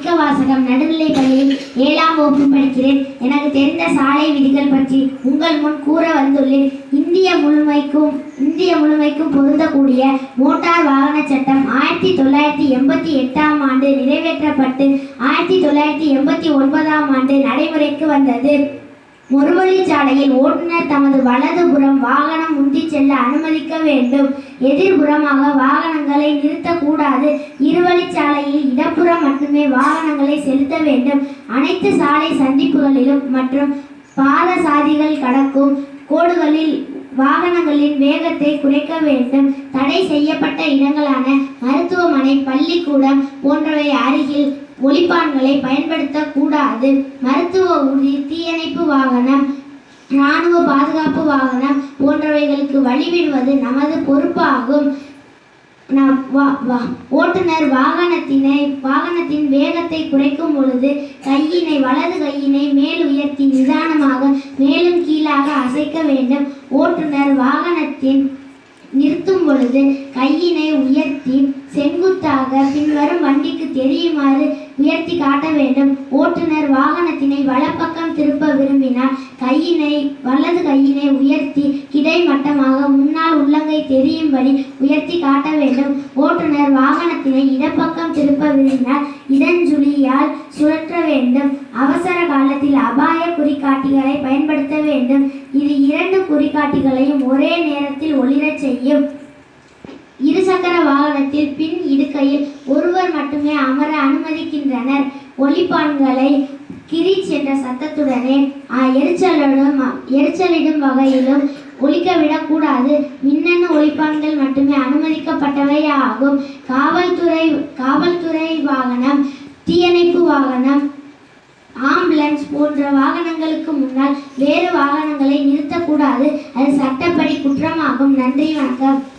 மாணிக்க வாசகம் நடுநிலைப் பள்ளியில் ஏழாம் வகுப்பு படிக்கிறேன் எனக்கு தெரிந்த சாலை விதிகள் பற்றி உங்கள் முன் கூற வந்துள்ளேன் இந்திய முழுமைக்கும் இந்திய முழுமைக்கும் பொருந்தக்கூடிய மோட்டார் வாகன சட்டம் ஆயிரத்தி தொள்ளாயிரத்தி எண்பத்தி எட்டாம் ஆண்டு நிறைவேற்றப்பட்டு ஆயிரத்தி தொள்ளாயிரத்தி எண்பத்தி ஒன்பதாம் ஆண்டு நடைமுறைக்கு வந்தது ஒருவழிச்சாலையில் ஓட்டுநர் தமது வலதுபுறம் வாகனம் முந்திச் செல்ல அனுமதிக்க வேண்டும் எதிர்புறமாக வாகனங்களை நிறுத்தக்கூடாது இருவழிச்சாலையில் இடப்புறம் மட்டுமே வாகனங்களை செலுத்த வேண்டும் அனைத்து சாலை சந்திப்புகளிலும் மற்றும் பாதசாரிகள் கடக்கும் கோடுகளில் வாகனங்களின் வேகத்தை குறைக்க வேண்டும் தடை செய்யப்பட்ட இடங்களான மருத்துவமனை பள்ளிக்கூடம் போன்றவை அருகில் ஒலிப்பான்களை பயன்படுத்தக்கூடாது மருத்துவ ஊர்தி தீயணைப்பு வாகனம் இராணுவ பாதுகாப்பு வாகனம் போன்றவைகளுக்கு வழிவிடுவது நமது பொறுப்பாகும் நாம் வா- வா- ஓட்டுநர் வாகனத்தினை வாகனத்தின் வேகத்தை குறைக்கும் பொழுது கையினை வலது கையினை மேல் உயர்த்தி நிதானமாக மேலும் கீழாக அசைக்க வேண்டும் ஓட்டுநர் வாகனத்தின் நிறுத்தும் பொழுது கையினை உயர்த்தி செங்குத்தாக பின்வரும் வண்டிக்கு தெரியுமாறு உயர்த்தி காட்ட வேண்டும் ஓட்டுநர் வாகனத்தினை வலப்பக்கம் திருப்ப விரும்பினால் கையினை வலது கையினை உயர்த்தி கிடைமட்டமாக முன்னால் உள்ளங்கை தெரியும்படி உயர்த்தி காட்ட வேண்டும் ஓட்டுநர் வாகனத்தினை இடப்பக்கம் திருப்ப விரும்பினால் இடஞ்சுழியால் சுழற்ற வேண்டும் அவசர காலத்தில் அபாய குறிகாட்டிகளை பயன்படுத்த வேண்டும் இது இரண்டு குறிகாட்டிகளையும் ஒரே நேரத்தில் ஒளிரச் செய்யும் இருசக்கர வாகனத்தில் பின் இடுக்கையில் ஒருவர் மட்டுமே அமர அனுமதிக்கின்றனர் ஒலிப்பான்களை கிரீச் என்ற சத்தத்துடனே ஆ, எரிச்சலிடும் எரிச்சலிடும் வகையிலும் ஒலிக்க விடக்கூடாது மின்னணு ஒலிப்பான்கள் மட்டுமே அனுமதிக்கப்பட்டவை ஆகும் காவல்துறை காவல்துறை வாகனம் தீயணைப்பு வாகனம் ஆம்புலன்ஸ் போன்ற வாகனங்களுக்கு முன்னால் வேறு வாகனங்களை நிறுத்தக்கூடாது அது சட்டப்படி குற்றமாகும் நன்றி வணக்கம்